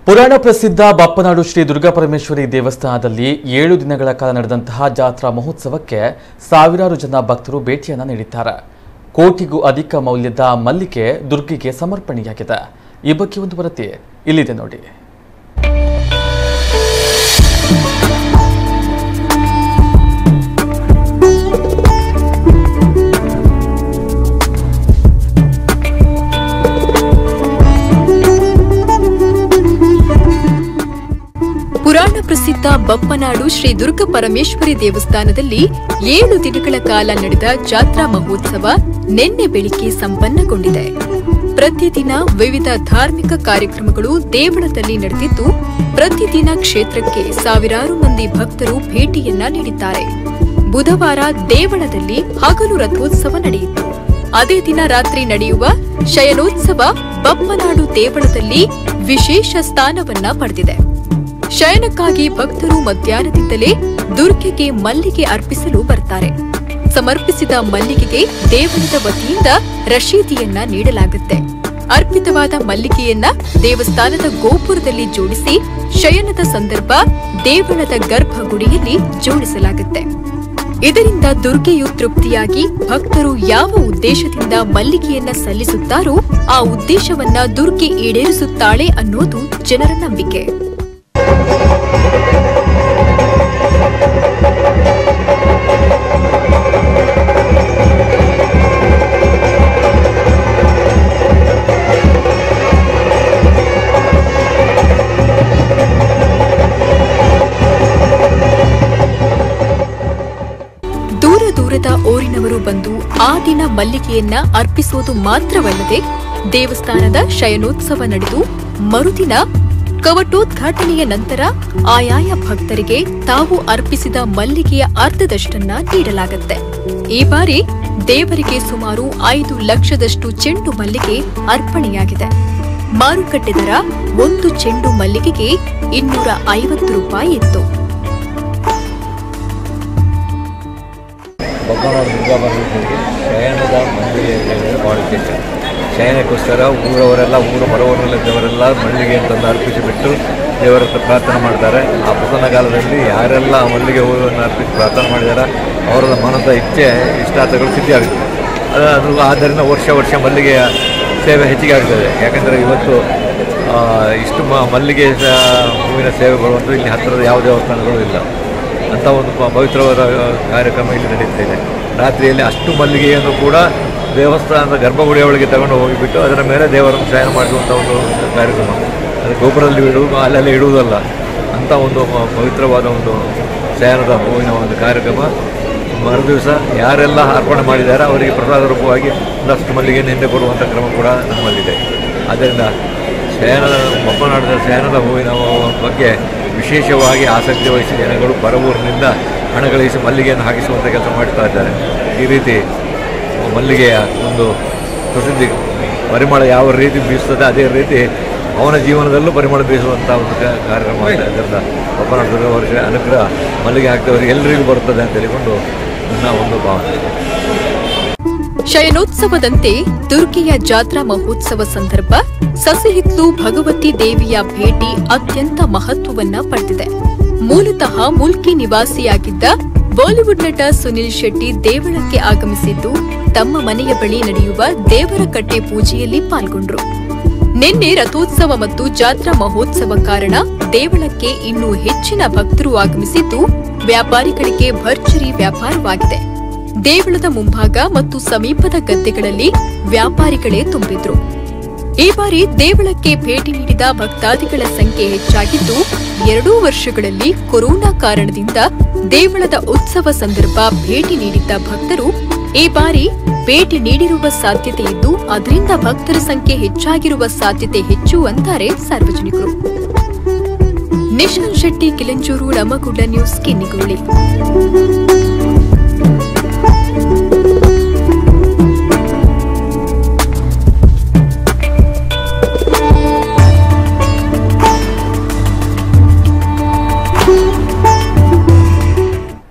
ಪುರಾಣ ಪ್ರಸಿದ್ಧ ಬಪ್ಪನಾಡು ಶ್ರೀ ದುರ್ಗಾಪರಮೇಶ್ವರಿ ದೇವಸ್ಥಾನದಲ್ಲಿ ಏಳು ದಿನಗಳ ಕಾಲ ನಡೆದಂತಹ ಜಾತ್ರಾ ಮಹೋತ್ಸವಕ್ಕೆ ಸಾವಿರಾರು ಜನ ಭಕ್ತರು ಭೇಟಿಯನ್ನ ನೀಡಿದ್ದಾರೆ ಕೋಟಿಗೂ ಅಧಿಕ ಮೌಲ್ಯದ ಮಲ್ಲಿಗೆ ದುರ್ಗಿಗೆ ಸಮರ್ಪಣೆಯಾಗಿದೆ ಈ ಬಗ್ಗೆ ಒಂದು ವರದಿ ಇಲ್ಲಿದೆ ನೋಡಿ ಪುರಾಣ ಪ್ರಸಿದ್ಧ ಬಪ್ಪನಾಡು ಶ್ರೀ ದುರ್ಗ ಪರಮೇಶ್ವರಿ ದೇವಸ್ಥಾನದಲ್ಲಿ ಏಳು ದಿನಗಳ ಕಾಲ ನಡೆದ ಜಾತ್ರಾ ಮಹೋತ್ಸವ ನಿನ್ನೆ ಬೆಳಿಗ್ಗೆ ಸಂಪನ್ನಗೊಂಡಿದೆ ಪ್ರತಿದಿನ ವಿವಿಧ ಧಾರ್ಮಿಕ ಕಾರ್ಯಕ್ರಮಗಳು ದೇವಳದಲ್ಲಿ ನಡೆದಿದ್ದು ಪ್ರತಿದಿನ ಕ್ಷೇತ್ರಕ್ಕೆ ಸಾವಿರಾರು ಮಂದಿ ಭಕ್ತರು ಭೇಟಿಯನ್ನ ನೀಡಿದ್ದಾರೆ ಬುಧವಾರ ದೇವಳದಲ್ಲಿ ಹಗಲು ರಥೋತ್ಸವ ನಡೆಯಿತು ಅದೇ ದಿನ ರಾತ್ರಿ ನಡೆಯುವ ಶಯನೋತ್ಸವ ಬಪ್ಪನಾಡು ದೇವಳದಲ್ಲಿ ವಿಶೇಷ ಸ್ಥಾನವನ್ನ ಪಡೆದಿದೆ ಶಯನಕ್ಕಾಗಿ ಭಕ್ತರು ಮಧ್ಯಾಹ್ನದಿಂದಲೇ ದುರ್ಗೆಗೆ ಮಲ್ಲಿಗೆ ಅರ್ಪಿಸಲು ಬರ್ತಾರೆ ಸಮರ್ಪಿಸಿದ ಮಲ್ಲಿಗೆಗೆ ದೇವಳದ ವತಿಯಿಂದ ರಶೀದಿಯನ್ನ ನೀಡಲಾಗುತ್ತೆ ಅರ್ಪಿತವಾದ ಮಲ್ಲಿಗೆಯನ್ನ ದೇವಸ್ಥಾನದ ಗೋಪುರದಲ್ಲಿ ಜೋಡಿಸಿ ಶಯನದ ಸಂದರ್ಭ ದೇವಳದ ಗರ್ಭಗುಡಿಯಲ್ಲಿ ಜೋಡಿಸಲಾಗುತ್ತೆ ಇದರಿಂದ ದುರ್ಗೆಯು ತೃಪ್ತಿಯಾಗಿ ಭಕ್ತರು ಯಾವ ಉದ್ದೇಶದಿಂದ ಮಲ್ಲಿಗೆಯನ್ನ ಸಲ್ಲಿಸುತ್ತಾರೋ ಆ ಉದ್ದೇಶವನ್ನ ದುರ್ಗೆ ಈಡೇರಿಸುತ್ತಾಳೆ ಅನ್ನೋದು ಜನರ ನಂಬಿಕೆ ದೂರ ದೂರದ ಊರಿನವರು ಬಂದು ಆ ದಿನ ಮಲ್ಲಿಗೆಯನ್ನ ಅರ್ಪಿಸೋದು ಮಾತ್ರವಲ್ಲದೆ ದೇವಸ್ಥಾನದ ಶಯನೋತ್ಸವ ನಡೆದು ಮರುದಿನ ಕವಟೋದ್ಘಾಟನೆಯ ನಂತರ ಆಯಾಯ ಭಕ್ತರಿಗೆ ತಾವು ಅರ್ಪಿಸಿದ ಮಲ್ಲಿಗೆಯ ಅರ್ಧದಷ್ಟನ್ನ ನೀಡಲಾಗುತ್ತೆ ಈ ಬಾರಿ ದೇವರಿಗೆ ಸುಮಾರು ಐದು ಲಕ್ಷದಷ್ಟು ಚೆಂಡು ಮಲ್ಲಿಗೆ ಅರ್ಪಣೆಯಾಗಿದೆ ಮಾರುಕಟ್ಟೆ ದರ ಒಂದು ಚೆಂಡು ಮಲ್ಲಿಗೆಗೆ ಇನ್ನೂರ ಐವತ್ತು ರೂಪಾಯಿ ಇತ್ತು ಬೊಬ್ಬನಾಡು ದುರ್ಗಾಪರಮೇಶ್ವರಿಗೆ ಶಯನದ ಮಲ್ಲಿಗೆ ಅಂತ ಹೇಳಿದ್ರೆ ಭಾಳ ವಿಶೇಷ ಶಯನಕ್ಕೋಸ್ಕರ ಊರವರೆಲ್ಲ ಊರು ಹೊರವರೆಲ್ಲದವರೆಲ್ಲ ಮಲ್ಲಿಗೆ ಅಂತಂದು ಅರ್ಪಿಸಿಬಿಟ್ಟು ದೇವರ ಹತ್ರ ಪ್ರಾರ್ಥನೆ ಮಾಡ್ತಾರೆ ಆ ಪ್ರಸನ್ನ ಕಾಲದಲ್ಲಿ ಯಾರೆಲ್ಲ ಆ ಮಲ್ಲಿಗೆ ಹೂವನ್ನು ಅರ್ಪಿಸಿ ಪ್ರಾರ್ಥನೆ ಮಾಡಿದಾರೆ ಅವರ ಮನದ ಇಚ್ಛೆ ಇಷ್ಟಾರ್ಥಗಳು ಸಿದ್ಧಿಯಾಗುತ್ತದೆ ಅದು ಅದು ಆದ್ದರಿಂದ ವರ್ಷ ವರ್ಷ ಮಲ್ಲಿಗೆಯ ಸೇವೆ ಹೆಚ್ಚಿಗೆ ಆಗ್ತದೆ ಯಾಕಂದರೆ ಇವತ್ತು ಆ, ಇಷ್ಟು ಮ- ಮಲ್ಲಿಗೆ ಸ- ಹೂವಿನ ಸೇವೆಗಳು ಅಂತೂ ಇಲ್ಲಿ ಹತ್ತಿರದ ಯಾವ ದೇವಸ್ಥಾನಗಳು ಇಲ್ಲ ಅಂಥ ಒಂದು ಪ- ಪವಿತ್ರವಾದ ಆ, ಕಾರ್ಯಕ್ರಮ ಇಲ್ಲಿ ನಡೀತಾ ಇದೆ ರಾತ್ರಿಯಲ್ಲಿ ಅಷ್ಟು ಮಲ್ಲಿಗೆಯನ್ನು ಕೂಡ ದೇವಸ್ಥಾನದ ಗರ್ಭಗುಡಿಯ ಒಳಗೆ ತಗೊಂಡು ಹೋಗಿಬಿಟ್ಟು ಅದರ ಮೇಲೆ ದೇವರನ್ನು ಶಯನ ಮಾಡಿಸುವಂಥ ಒಂದು ಕಾರ್ಯಕ್ರಮ ಅದು ಗೋಪುರದಲ್ಲಿ ಇಡುವುದು ಅಲ್ಲೆಲ್ಲ ಇಡುವುದಲ್ಲ ಅಂಥ ಒಂದು ಪ- ಪವಿತ್ರವಾದ ಒಂದು ಶಯನದ ಹೂವಿನ ಒಂದು ಕಾರ್ಯಕ್ರಮ ಮರುದಿವಸ ಯಾರೆಲ್ಲ ಅರ್ಪಣೆ ಮಾಡಿದ್ದಾರೆ ಅವರಿಗೆ ಪ್ರಸಾದ ರೂಪವಾಗಿ ಒಂದಷ್ಟು ಮಲ್ಲಿಗೆಯನ್ನು ಹಿಂದೆ ಕೊಡುವಂಥ ಕ್ರಮ ಕೂಡ ನಮ್ಮಲ್ಲಿದೆ ಆದ್ದರಿಂದ ಶಯನದ ಬೊಮ್ಮನಾಡದ ಶಯನದ ಹೂವಿನ ಬಗ್ಗೆ ವಿಶೇಷವಾಗಿ ಆಸಕ್ತಿ ವಹಿಸಿ ಜನಗಳು ಪರವೂರಿನಿಂದ ಹಣ ಗಳಿಸಿ ಮಲ್ಲಿಗೆಯನ್ನು ಹಾಕಿಸುವಂಥ ಕೆಲಸ ಮಾಡ್ತಾ ಇದ್ದಾರೆ ಈ ರೀತಿ ಮಲ್ಲಿಗೆಯ ಒಂದು ಪ್ರಸಿದ್ಧಿ ಪರಿಮಳ ಯಾವ ರೀತಿ ಬೀಸ್ತದೆ ಅದೇ ರೀತಿ ಅವನ ಜೀವನದಲ್ಲೂ ಪರಿಮಳ ಬೀಸುವಂಥ ಒಂದು ಕ- ಕಾರ್ಯಕ್ರಮ ಆಗ್ತಾ ಇದೆ. ಅದರಿಂದ ಬೊಮ್ಮನಾಡ ವರ್ಷ ಅನುಗ್ರಹ ಮಲ್ಲಿಗೆ ಹಾಕಿದವರಿಗೆ ಎಲ್ಲರಿಗೂ ಬರುತ್ತದೆ ಅಂತ ಹೇಳಿಕೊಂಡು ನನ್ನ ಒಂದು ಭಾವನೆ ಶಯನೋತ್ಸವದಂತೆ ದುರ್ಗೆಯ ಜಾತ್ರಾ ಮಹೋತ್ಸವ ಸಂದರ್ಭ ಸಸಿಹಿತ್ಲು ಭಗವತಿ ದೇವಿಯ ಭೇಟಿ ಅತ್ಯಂತ ಮಹತ್ವವನ್ನ ಪಡೆದಿದೆ ಮೂಲತಃ ಮುಲ್ಕಿ ನಿವಾಸಿಯಾಗಿದ್ದ ಬಾಲಿವುಡ್ ನಟ ಸುನಿಲ್ ಶೆಟ್ಟಿ ದೇವಳಕ್ಕೆ ಆಗಮಿಸಿದ್ದು ತಮ್ಮ ಮನೆಯ ಬಳಿ ನಡೆಯುವ ದೇವರ ಕಟ್ಟೆ ಪೂಜೆಯಲ್ಲಿ ಪಾಲ್ಗೊಂಡ್ರು ನಿನ್ನೆ ರಥೋತ್ಸವ ಮತ್ತು ಜಾತ್ರಾ ಮಹೋತ್ಸವ ಕಾರಣ ದೇವಳಕ್ಕೆ ಇನ್ನೂ ಹೆಚ್ಚಿನ ಭಕ್ತರು ಆಗಮಿಸಿದ್ದು ವ್ಯಾಪಾರಿಗಳಿಗೆ ಭರ್ಜರಿ ವ್ಯಾಪಾರವಾಗಿದೆ ದೇವಳದ ಮುಂಭಾಗ ಮತ್ತು ಸಮೀಪದ ಗದ್ದೆಗಳಲ್ಲಿ ವ್ಯಾಪಾರಿಗಳೇ ತುಂಬಿದ್ರು ಈ ಬಾರಿ ದೇವಳಕ್ಕೆ ಭೇಟಿ ನೀಡಿದ ಭಕ್ತಾದಿಗಳ ಸಂಖ್ಯೆ ಹೆಚ್ಚಾಗಿದ್ದು ಎರಡೂ ವರ್ಷಗಳಲ್ಲಿ ಕೊರೋನಾ ಕಾರಣದಿಂದ ದೇವಳದ ಉತ್ಸವ ಸಂದರ್ಭ ಭೇಟಿ ನೀಡಿದ್ದ ಭಕ್ತರು ಈ ಬಾರಿ ಭೇಟಿ ನೀಡಿರುವ ಸಾಧ್ಯತೆ ಇದ್ದು ಅದರಿಂದ ಭಕ್ತರ ಸಂಖ್ಯೆ ಹೆಚ್ಚಾಗಿರುವ ಸಾಧ್ಯತೆ ಹೆಚ್ಚು ಅಂತಾರೆ ಸಾರ್ವಜನಿಕರು ನಿಶಾಂತ್ ಶೆಟ್ಟಿ ಕಿಲಂಚೂರು ನಮಗುಡ್ಡ ನ್ಯೂಸ್ ಕಿನ್ನಿಗೋಳಿ